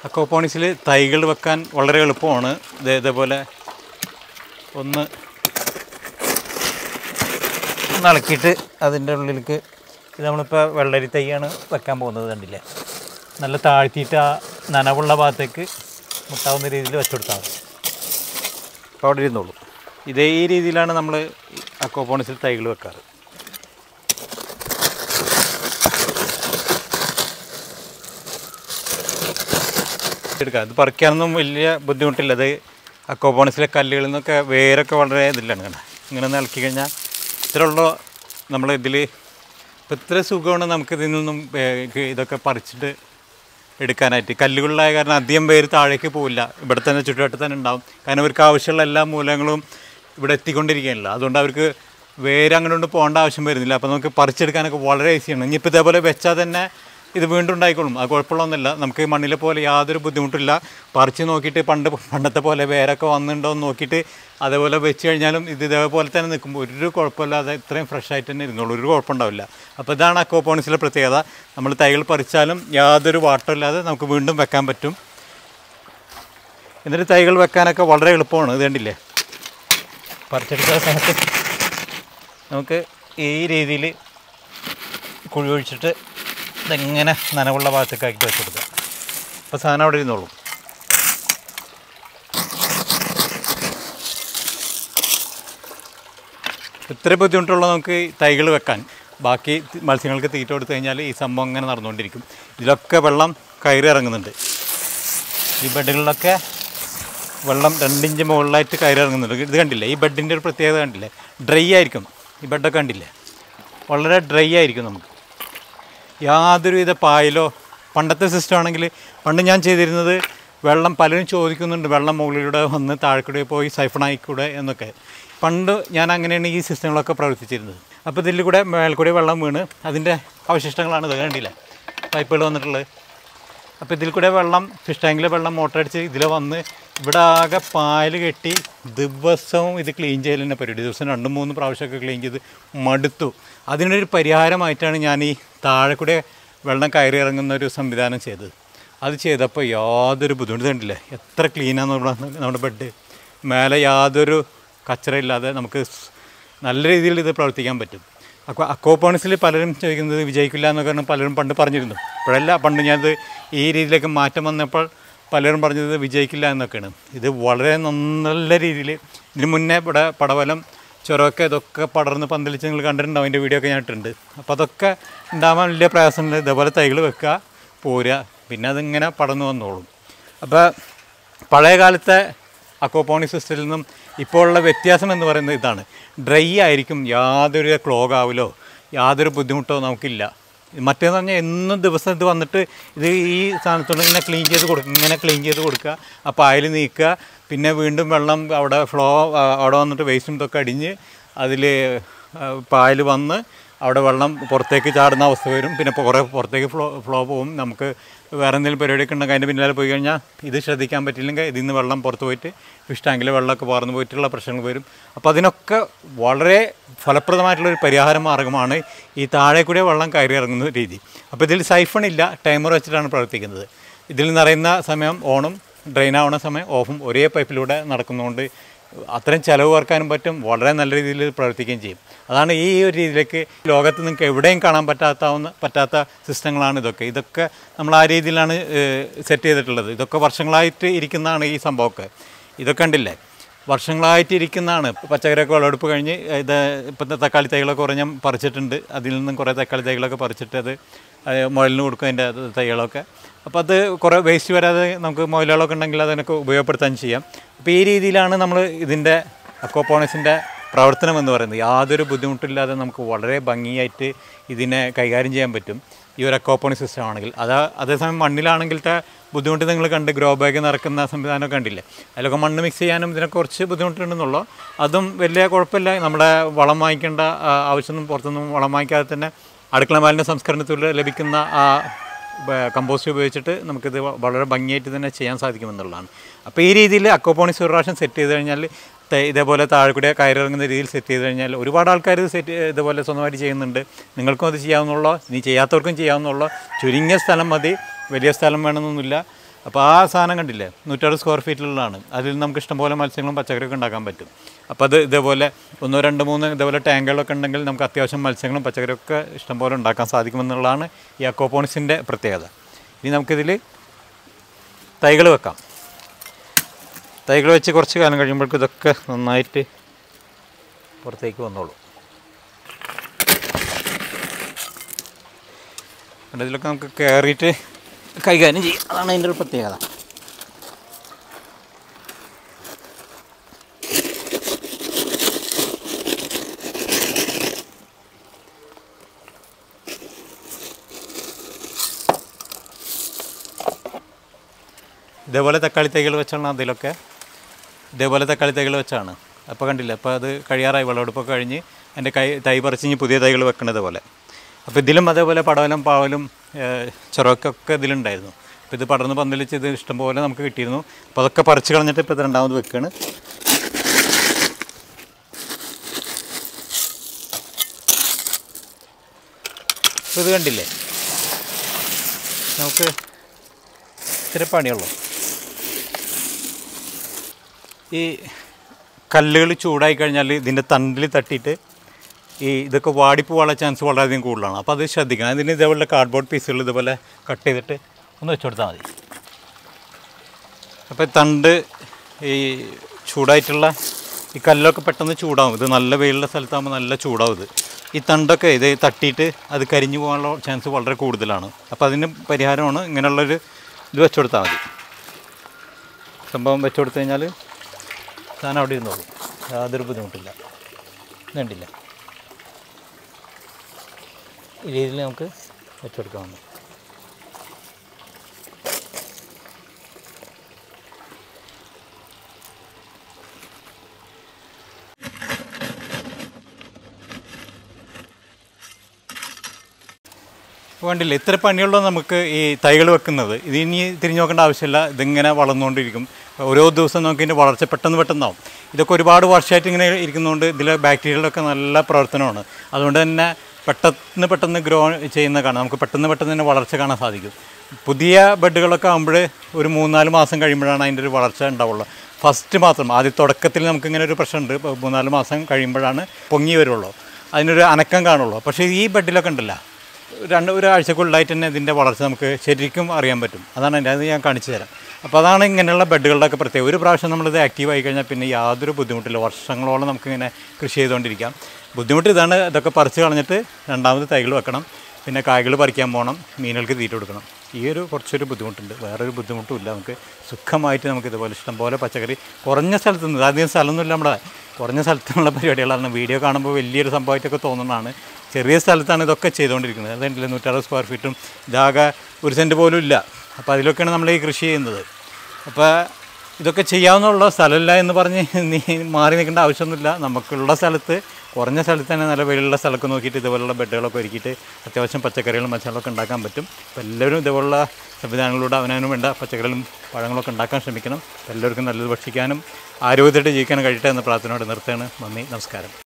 അക്കോപോണിക്സിൽ തൈകൾ വെക്കാൻ വളരെ എളുപ്പമാണ് ഇത് ഇതേപോലെ ഒന്ന് ഒന്ന് ഇളക്കിയിട്ട് അതിൻ്റെ ഉള്ളിലേക്ക് ഇത് നമ്മളിപ്പോൾ വെള്ളരി തൈയാണ് വെക്കാൻ പോകുന്നത് കണ്ടില്ലേ നല്ല താഴ്ത്തിയിട്ട് ആ നനവുള്ള ഭാഗത്തേക്ക് മുട്ടാവുന്ന രീതിയിൽ വെച്ചുകൊടുത്താൽ മതി അപ്പോൾ അവിടെ ഇരുന്നോളൂ ഇതേ ഈ രീതിയിലാണ് നമ്മൾ അക്കോപോണിക്സിൽ തൈകൾ വെക്കാറ് എടുക്കാം ഇത് പറിക്കാനൊന്നും വലിയ ബുദ്ധിമുട്ടില്ല അത് അക്കോപോണിക്സിലെ കല്ലുകളിൽ നിന്നൊക്കെ വേരൊക്കെ വളരെ ഇതിലാണ് കണ്ടോ ഇങ്ങനെ ഒന്ന് ഇളക്കി കഴിഞ്ഞാൽ ഇത്രയുള്ള നമ്മൾ ഇതിൽ ഇപ്പം ഇത്ര സുഖമാണ് നമുക്ക് ഇതിൽ നിന്നും ഏ, ഇത് ഇതൊക്കെ പറിച്ചിട്ട് എടുക്കാനായിട്ട് കല്ലുകളിലായ കാരണം അധികം പേര് താഴേക്ക് പോവില്ല ഇവിടെ തന്നെ ചുറ്റുവട്ടത്ത് തന്നെ ഉണ്ടാവും കാരണം അവർക്ക് ആവശ്യമുള്ള എല്ലാ മൂലങ്ങളും ഇവിടെ എത്തിക്കൊണ്ടിരിക്കുകയല്ല അതുകൊണ്ട് അവർക്ക് വേര് അങ്ങനെ കൊണ്ട് പോകേണ്ട ആവശ്യം വരുന്നില്ല അപ്പോൾ നമുക്ക് പറിച്ചെടുക്കാനൊക്കെ വളരെ ഈസിയാണ് ഇനിയിപ്പോൾ ഇതേപോലെ വെച്ചാൽ തന്നെ ഇത് വീണ്ടും ഉണ്ടായിക്കോളും അത് കുഴപ്പമുള്ളതൊന്നുമില്ല നമുക്ക് മണ്ണിലെ പോലെ യാതൊരു ബുദ്ധിമുട്ടില്ല പറിച്ച് നോക്കിയിട്ട് പണ്ട് പണ്ടത്തെ പോലെ വേരൊക്കെ വന്നിട്ടുണ്ടോ എന്ന് നോക്കിയിട്ട് അതേപോലെ വെച്ച് കഴിഞ്ഞാലും ഇത് ഇതേപോലെ തന്നെ നിൽക്കുമ്പോൾ ഒരു കുഴപ്പമില്ലാതെ ഇത്രയും ഫ്രഷ് ആയിട്ട് തന്നെ ഇരുന്നുള്ളൂ ഒരു കുഴപ്പമുണ്ടാവില്ല അപ്പോൾ ഇതാണ് അക്കോപോണിക്സിലെ പ്രത്യേകത നമ്മൾ തൈകൾ പറിച്ചാലും യാതൊരു വാട്ടമില്ലാതെ നമുക്ക് വീണ്ടും വെക്കാൻ പറ്റും എന്നിട്ട് തൈകൾ വെക്കാനൊക്കെ വളരെ എളുപ്പമാണ് ഇത് കണ്ടില്ലേ പറിച്ചെടുക്കുന്ന സമയത്ത് നമുക്ക് ഈ രീതിയിൽ കുഴി ഒഴിച്ചിട്ട് ഇതെങ്ങനെ നനവുള്ള ഭാഗത്തേക്ക് ആക്കിയിട്ട് വെച്ച് കൊടുക്കുക അപ്പോൾ സാധനം അവിടെ ഇരുന്നോളും ഇത്ര ബുദ്ധിമുട്ടുള്ള നമുക്ക് തൈകൾ വെക്കാൻ ബാക്കി തി- മത്സ്യങ്ങൾക്ക് തീറ്റ കൊടുത്തു കഴിഞ്ഞാൽ ഈ സംഭവം അങ്ങനെ നടന്നുകൊണ്ടിരിക്കും ഇതിലൊക്കെ വെള്ളം കയറി ഇറങ്ങുന്നുണ്ട് ഈ ബെഡുകളിലൊക്കെ വെള്ളം രണ്ടിഞ്ച് മുകളിലായിട്ട് കയറി ഇറങ്ങുന്നുണ്ട് ഇത് കണ്ടില്ലേ ഈ ബെഡിൻ്റെ ഒരു പ്രത്യേകത കണ്ടില്ലേ ഡ്രൈ ആയിരിക്കും ഈ ബെഡൊക്കെ കണ്ടില്ലേ വളരെ ഡ്രൈ ആയിരിക്കും നമുക്ക് യാതൊരുവിധ പായലോ പണ്ടത്തെ സിസ്റ്റം ആണെങ്കിൽ പണ്ട് ഞാൻ ചെയ്തിരുന്നത് വെള്ളം പലരും ചോദിക്കുന്നുണ്ട് വെള്ളം മുകളിലൂടെ വന്ന് താഴെക്കൂടെ പോയി സൈഫണായിക്കൂടെ എന്നൊക്കെ പണ്ട് ഞാൻ അങ്ങനെയാണ് ഈ സിസ്റ്റങ്ങളൊക്കെ പ്രവർത്തിച്ചിരുന്നത് അപ്പോൾ ഇതിൽ കൂടെ മേൽക്കൂടെ വെള്ളം വീണ് അതിൻ്റെ അവശിഷ്ടങ്ങളാണ് ഇത് കണ്ടില്ലേ പൈപ്പുകൾ വന്നിട്ടുള്ളത് അപ്പോൾ ഇതിൽ കൂടെ വെള്ളം ഫിഷ് ടാങ്കിലെ വെള്ളം മോട്ടർ അടിച്ച് ഇതിൽ വന്ന് ഇവിടെ ആകെ പായൽ കെട്ടി ദിവസവും ഇത് ക്ലീൻ ചെയ്യലിൻ്റെ പരിപാടി ദിവസം രണ്ട് മൂന്ന് പ്രാവശ്യമൊക്കെ ക്ലീൻ ചെയ്ത് മടുത്തു അതിനൊരു പരിഹാരമായിട്ടാണ് ഞാൻ ഈ താഴെ കൂടെ വെള്ളം കയറി ഇറങ്ങുന്ന ഒരു സംവിധാനം ചെയ്തത് അത് ചെയ്തപ്പോൾ യാതൊരു ബുദ്ധിമുട്ട് കണ്ടില്ലേ എത്ര ക്ലീനാന്ന് നമ്മുടെ നമ്മുടെ ബെഡ് മേലെ യാതൊരു കച്ചറയില്ലാതെ നമുക്ക് സ് നല്ല രീതിയിൽ ഇത് പ്രവർത്തിക്കാൻ പറ്റും അപ്പോൾ അക്കോപോണിക്സിൽ പലരും ചോദിക്കുന്നത് വിജയിക്കില്ല എന്നൊക്കെ പറഞ്ഞ് പലരും പണ്ട് പറഞ്ഞിരുന്നു ഇപ്പോഴല്ല പണ്ട് ഞാനത് ഈ രീതിയിലേക്ക് മാറ്റം വന്നപ്പോൾ പലരും പറഞ്ഞത് വിജയിക്കില്ല എന്നൊക്കെയാണ് ഇത് വളരെ നല്ല രീതിയിൽ ഇതിന് മുന്നേ ഇവിടെ പടവലം ചുരമൊക്കെ ഇതൊക്കെ പടർന്ന് പന്തലിച്ച് നിങ്ങൾ കണ്ടിട്ടുണ്ടാവും അതിൻ്റെ വീഡിയോ ഒക്കെ ഞാൻ ഇട്ടിട്ടുണ്ട് അപ്പോൾ അതൊക്കെ ഉണ്ടാവാൻ വലിയ പ്രയാസമുണ്ട് ഇതേപോലെ തൈകൾ വെക്കുക പോരുക പിന്നെ അതിങ്ങനെ പടർന്നു വന്നോളും അപ്പോൾ പഴയ കാലത്തെ അക്വപോണിക് സിസ്റ്റത്തിൽ നിന്നും ഇപ്പോൾ ഉള്ള വ്യത്യാസം എന്ന് പറയുന്നത് ഇതാണ് ഡ്രൈ ആയിരിക്കും യാതൊരു ക്ലോഗ് ആവില്ലോ യാതൊരു ബുദ്ധിമുട്ടോ നമുക്കില്ല മറ്റേന്ന് പറഞ്ഞാൽ എന്നും ദിവസം ഇത് വന്നിട്ട് ഇത് ഈ സാധനത്തോട് ഇങ്ങനെ ക്ലീൻ ചെയ്ത് കൊടുക്കുക ഇങ്ങനെ ക്ലീൻ ചെയ്ത് കൊടുക്കുക ആ പായൽ നീക്കുക പിന്നെ വീണ്ടും വെള്ളം അവിടെ ഫ്ലോ അവിടെ വന്നിട്ട് വേസ്റ്റും ഇതൊക്കെ അടിഞ്ഞ് അതിൽ പായൽ വന്ന് അവിടെ വെള്ളം പുറത്തേക്ക് ചാടുന്ന അവസ്ഥ വരും പിന്നെ കുറേ പുറത്തേക്ക് ഫ്ലോ ഫ്ലോ പോകും നമുക്ക് വേറെ എന്തെങ്കിലും പരിപാടിയൊക്കെ ഉണ്ടെങ്കിൽ അതിൻ്റെ പിന്നാലെ പോയി കഴിഞ്ഞാൽ ഇത് ശ്രദ്ധിക്കാൻ പറ്റില്ലെങ്കിൽ ഇതിൽ നിന്ന് വെള്ളം പുറത്ത് പോയിട്ട് ഫിഷ് ടാങ്കിലെ വെള്ളമൊക്കെ പാർന്നു പോയിട്ടുള്ള പ്രശ്നങ്ങൾ വരും അപ്പോൾ അതിനൊക്കെ വളരെ ഫലപ്രദമായിട്ടുള്ളൊരു പരിഹാര മാർഗ്ഗമാണ് ഈ താഴെ കൂടെ വെള്ളം കയറി ഇറങ്ങുന്ന രീതി അപ്പോൾ ഇതിൽ സൈഫൺ ഇല്ല ടൈമർ വെച്ചിട്ടാണ് പ്രവർത്തിക്കുന്നത് ഇതിൽ നിറയുന്ന സമയം ഓണും ഡ്രെയിൻ ആവുന്ന സമയം ഓഫും ഒരേ പൈപ്പിലൂടെ നടക്കുന്നതുകൊണ്ട് അത്രയും ചിലവ് കുറക്കാനും പറ്റും വളരെ നല്ല രീതിയിൽ ഇത് പ്രവർത്തിക്കുകയും ചെയ്യും അതാണ് ഈ ഒരു രീതിയിലേക്ക് ലോകത്ത് നിങ്ങൾക്ക് എവിടെയും കാണാൻ പറ്റാത്താവുന്ന പറ്റാത്ത സിസ്റ്റങ്ങളാണ് ഇതൊക്കെ ഇതൊക്കെ നമ്മൾ ആ രീതിയിലാണ് സെറ്റ് ചെയ്തിട്ടുള്ളത് ഇതൊക്കെ വർഷങ്ങളായിട്ട് ഇരിക്കുന്നതാണ് ഈ സംഭവമൊക്കെ ഇതൊക്കെ കണ്ടില്ലേ വർഷങ്ങളായിട്ട് ഇരിക്കുന്നതാണ് പച്ചക്കറിയൊക്കെ വിളവെടുപ്പ് കഴിഞ്ഞ് ഇത് ഇപ്പോഴത്തെ തക്കാളി തൈകളൊക്കെ കുറേ ഞാൻ പറിച്ചിട്ടുണ്ട് അതിൽ നിന്നും കുറേ തക്കാളി തൈകളൊക്കെ പറിച്ചിട്ട് അത് അത് മുയലിന് കൊടുക്കും അതിൻ്റെ തൈകളൊക്കെ അപ്പോൾ അത് കുറേ വേസ്റ്റ് വരാതെ നമുക്ക് മുയലുകളൊക്കെ ഉണ്ടെങ്കിൽ അതിനൊക്കെ ഉപയോഗപ്പെടുത്താൻ ചെയ്യാം അപ്പോൾ ഈ രീതിയിലാണ് നമ്മൾ ഇതിൻ്റെ അക്വപോണിക്സിൻ്റെ പ്രവർത്തനം എന്ന് പറയുന്നത് യാതൊരു ബുദ്ധിമുട്ടില്ലാതെ നമുക്ക് വളരെ ഭംഗിയായിട്ട് ഇതിനെ കൈകാര്യം ചെയ്യാൻ പറ്റും ഈ ഒരു അക്വാപോണിക് സിസ്റ്റം ആണെങ്കിൽ അത് അതേസമയം മണ്ണിലാണെങ്കിലത്തെ ബുദ്ധിമുട്ട് നിങ്ങൾ കണ്ട് ഗ്രോ ബാഗ് നിറക്കുന്ന സംവിധാനമൊക്കെ കണ്ടില്ലേ അതിലൊക്കെ മണ്ണ് മിക്സ് ചെയ്യാനും ഇതിനൊക്കെ കുറച്ച് ബുദ്ധിമുട്ടുണ്ടെന്നുള്ളൂ അതും വലിയ കുഴപ്പമില്ല നമ്മുടെ വളം വാങ്ങിക്കേണ്ട ആ, ആവശ്യമൊന്നും പുറത്തൊന്നും വളം വാങ്ങിക്കാതെ തന്നെ അടുക്കള മാലിന്യ സംസ്കരണത്തിൽ ലഭിക്കുന്ന ആ കമ്പോസ്റ്റ് ഉപയോഗിച്ചിട്ട് നമുക്കിത് വ- വളരെ ഭംഗിയായിട്ട് തന്നെ ചെയ്യാൻ സാധിക്കുമെന്നുള്ളതാണ് അപ്പോൾ ഈ രീതിയിൽ അക്വപോണിക്സ് ഒരു പ്രാവശ്യം സെറ്റ് ചെയ്ത് കഴിഞ്ഞാൽ ത- ഇതേപോലെ താഴെ കൂടെ കയറിറങ്ങുന്ന രീതിയിൽ സെറ്റ് ചെയ്ത് കഴിഞ്ഞാൽ ഒരുപാട് ആൾക്കാർ ഇത് സെറ്റ് ഇതുപോലെ സ്വന്തമായിട്ട് ചെയ്യുന്നുണ്ട് നിങ്ങൾക്കും അത് ചെയ്യാവുന്നുള്ളൂ ഇനി ചെയ്യാത്തവർക്കും ചെയ്യാവുന്നുള്ളൂ ചുരുങ്ങിയ സ്ഥലം മതി വലിയ സ്ഥലം വേണമെന്നൊന്നുമില്ല അപ്പോൾ ആ സാധനം കണ്ടില്ലേ നൂറ്ററുപത് സ്ക്വയർ ഫീറ്റിലുള്ളതാണ് അതിൽ നമുക്ക് ഇഷ്ടംപോലെ മത്സ്യങ്ങളും പച്ചക്കറിയൊക്കെ ഉണ്ടാക്കാൻ പറ്റും അപ്പോൾ അത് ഇതേപോലെ ഒന്നോ രണ്ട് മൂന്ന് ഇതേപോലെ ടാങ്കുകളൊക്കെ ഉണ്ടെങ്കിൽ നമുക്ക് അത്യാവശ്യം മത്സ്യങ്ങളും പച്ചക്കറിയൊക്കെ ഇഷ്ടംപോലെ ഉണ്ടാക്കാൻ സാധിക്കുമെന്നുള്ളതാണ് ഈ അക്കോപോണിക്സിൻ്റെ പ്രത്യേകത ഇനി നമുക്കിതിൽ തൈകൾ വെക്കാം തൈകൾ വെച്ച് കുറച്ച് കാലം കഴിയുമ്പോഴേക്കും ഇതൊക്കെ നന്നായിട്ട് പുറത്തേക്ക് വന്നോളൂ എന്നിട്ട് ഇതിലൊക്കെ നമുക്ക് കയറിയിട്ട് കൈകാര്യം ചെയ്യും അതാണ് അതിൻ്റെ ഒരു പ്രത്യേകത ഇതേപോലെ തക്കാളി തൈകൾ വെച്ചാണ് അതിലൊക്കെ ഇതേപോലെ തക്കാളി തൈകൾ വെച്ചാണ് അപ്പോൾ കണ്ടില്ല അപ്പോൾ അത് കഴിയാറായി വിളവെടുപ്പൊക്കെ കഴിഞ്ഞ് എൻ്റെ കൈ തൈ പറിച്ച് ഇനി പുതിയ തൈകൾ വെക്കണത് പോലെ അപ്പോൾ ഇതിലും അതേപോലെ പടവലും പാവലും ചെറുക്കൊക്കെ ഇതിലുണ്ടായിരുന്നു അപ്പോൾ ഇത് പടർന്ന് പന്തലിച്ച് ഇത് ഇഷ്ടംപോലെ നമുക്ക് കിട്ടിയിരുന്നു അപ്പോൾ അതൊക്കെ പറിച്ച് കളഞ്ഞിട്ട് ഇപ്പോൾ ഇത് രണ്ടാമത് വെക്കുകയാണ് അപ്പോൾ ഇത് കണ്ടില്ലേ നമുക്ക് ഇത്തിരി പണിയുള്ളൂ ഈ കല്ലുകൾ ചൂടായി കഴിഞ്ഞാൽ ഇതിൻ്റെ തണ്ടിൽ തട്ടിയിട്ട് ഈ ഇതൊക്കെ വാടിപ്പോവാനുള്ള ചാൻസ് വളരെയധികം കൂടുതലാണ് അപ്പോൾ അത് ശ്രദ്ധിക്കണം അതിന് ഇതേപോലെ കാർഡ്ബോർഡ് പീസുകൾ ഇതുപോലെ കട്ട് ചെയ്തിട്ട് ഒന്ന് വെച്ച് കൊടുത്താൽ മതി അപ്പോൾ തണ്ട് ഈ ചൂടായിട്ടുള്ള ഈ കല്ലൊക്കെ പെട്ടെന്ന് ചൂടാവും ഇത് നല്ല വെയിലുള്ള സ്ഥലത്താകുമ്പോൾ നല്ല ചൂടാവും ഇത് ഈ തണ്ടൊക്കെ ഇത് തട്ടിയിട്ട് അത് കരിഞ്ഞു പോകാനുള്ള ചാൻസ് വളരെ കൂടുതലാണ് അപ്പോൾ അതിന് പരിഹാരമാണ് ഇങ്ങനെയുള്ളൊരു ഇത് വെച്ച് കൊടുത്താൽ മതി സംഭവം വെച്ച് കൊടുത്തു കഴിഞ്ഞാൽ സാധനം അവിടെ ഇരുന്നോളൂ യാതൊരു ബുദ്ധിമുട്ടില്ല കണ്ടില്ല ഈ രീതിയിൽ നമുക്ക് വെച്ചെടുക്കാവുന്നു വേണ്ടില്ല ഇത്ര പണിയുള്ള നമുക്ക് ഈ തൈകൾ വെക്കുന്നത് ഇത് ഇനി തിരിഞ്ഞു നോക്കേണ്ട ആവശ്യമില്ല ഇതിങ്ങനെ വളർന്നുകൊണ്ടിരിക്കും ഓരോ ദിവസം നമുക്ക് ഇതിൻ്റെ വളർച്ച പെട്ടെന്ന് പെട്ടെന്നാവും ഇതൊക്കെ ഒരുപാട് വർഷമായിട്ട് ഇങ്ങനെ ഇരിക്കുന്നതുകൊണ്ട് ഇതിലെ ബാക്ടീരിയകളൊക്കെ നല്ല പ്രവർത്തനമാണ് അതുകൊണ്ട് തന്നെ പെട്ടെന്ന് പെട്ടെന്ന് ഗ്രോ ചെയ്യുന്ന കാണാം നമുക്ക് പെട്ടെന്ന് പെട്ടെന്ന് തന്നെ വളർച്ച കാണാൻ സാധിക്കും പുതിയ ബെഡുകളൊക്കെ ആകുമ്പോൾ ഒരു മൂന്നാല് മാസം കഴിയുമ്പോഴാണ് അതിൻ്റെ ഒരു വളർച്ച ഉണ്ടാവുള്ളൂ ഫസ്റ്റ് മാത്രം ആദ്യ തുടക്കത്തിൽ നമുക്ക് ഇങ്ങനെ ഒരു പ്രശ്നമുണ്ട് ഇപ്പോൾ മൂന്നാല് മാസം കഴിയുമ്പോഴാണ് പൊങ്ങി വരുള്ളൂ അതിനൊരു അനക്കം കാണുള്ളൂ പക്ഷേ ഈ ബെഡിലൊക്കെ ഉണ്ടല്ലോ രണ്ട് ഒരാഴ്ചക്കുള്ളിലായിട്ട് തന്നെ ഇതിൻ്റെ വളർച്ച നമുക്ക് ശരിക്കും അറിയാൻ പറ്റും അതാണ് എൻ്റെ അത് ഞാൻ കാണിച്ചു തരാം അപ്പോൾ അതാണ് ഇങ്ങനെയുള്ള ബെഡുകളുടെയൊക്കെ പ്രത്യേകം ഒരു പ്രാവശ്യം നമ്മളിത് ആക്റ്റീവ് ആയി കഴിഞ്ഞാൽ പിന്നെ യാതൊരു ബുദ്ധിമുട്ടില്ല വർഷങ്ങളോളം നമുക്കിങ്ങനെ കൃഷി ചെയ്തുകൊണ്ടിരിക്കാം ബുദ്ധിമുട്ട് ഇതാണ് ഇതൊക്കെ പറിച്ച് കളഞ്ഞിട്ട് രണ്ടാമത് തൈകൾ വെക്കണം പിന്നെ കായ്കൾ പറിക്കാൻ പോകണം മീനുകൾക്ക് തീറ്റ കൊടുക്കണം ഈ ഒരു കുറച്ചൊരു ബുദ്ധിമുട്ടുണ്ട് വേറൊരു ബുദ്ധിമുട്ടും ഇല്ല നമുക്ക് സുഖമായിട്ട് നമുക്ക് ഇതുപോലെ ഇഷ്ടം പോലെ പച്ചക്കറി കുറഞ്ഞ സ്ഥലത്ത് നിന്ന് അധികം സ്ഥലമൊന്നുമില്ല നമ്മുടെ കുറഞ്ഞ സ്ഥലത്തുള്ള പരിപാടികളാണ് വീഡിയോ കാണുമ്പോൾ വലിയൊരു സംഭവമായിട്ടൊക്കെ തോന്നുന്നതാണ് ചെറിയ സ്ഥലത്താണ് ഇതൊക്കെ ചെയ്തുകൊണ്ടിരിക്കുന്നത് അതുണ്ടല്ലോ നൂറ്ററുപത് സ്ക്വയർ ഫീറ്റും ഇതാകെ ഒരു സെൻറ്റ് പോലും ഇല്ല അപ്പോൾ അതിലൊക്കെയാണ് നമ്മൾ ഈ കൃഷി ചെയ്യുന്നത് അപ്പോൾ ഇതൊക്കെ ചെയ്യാവുന്നുള്ള സ്ഥലമില്ല എന്ന് പറഞ്ഞ് നീ മാറി നിൽക്കേണ്ട ആവശ്യമൊന്നുമില്ല നമുക്കുള്ള സ്ഥലത്ത് കുറഞ്ഞ സ്ഥലത്ത് തന്നെ നല്ല വെയിലുള്ള സ്ഥലമൊക്കെ നോക്കിയിട്ട് ഇതുപോലുള്ള ബെഡുകളൊക്കെ ഒരുക്കിയിട്ട് അത്യാവശ്യം പച്ചക്കറികളും മച്ചകളൊക്കെ ഉണ്ടാക്കാൻ പറ്റും അപ്പോൾ എല്ലാവരും ഇതുപോലുള്ള സംവിധാനങ്ങളിലൂടെ അവനവനും വേണ്ട പച്ചക്കറികളും പഴങ്ങളൊക്കെ ഉണ്ടാക്കാൻ ശ്രമിക്കണം എല്ലാവർക്കും നല്ലത് ഭക്ഷിക്കാനും ആരോഗ്യത്തോടെ ജീവിക്കാനും കഴിയട്ടെ എന്ന പ്രാർത്ഥനയോടെ നിർത്തുകയാണ് നന്ദി നമസ്കാരം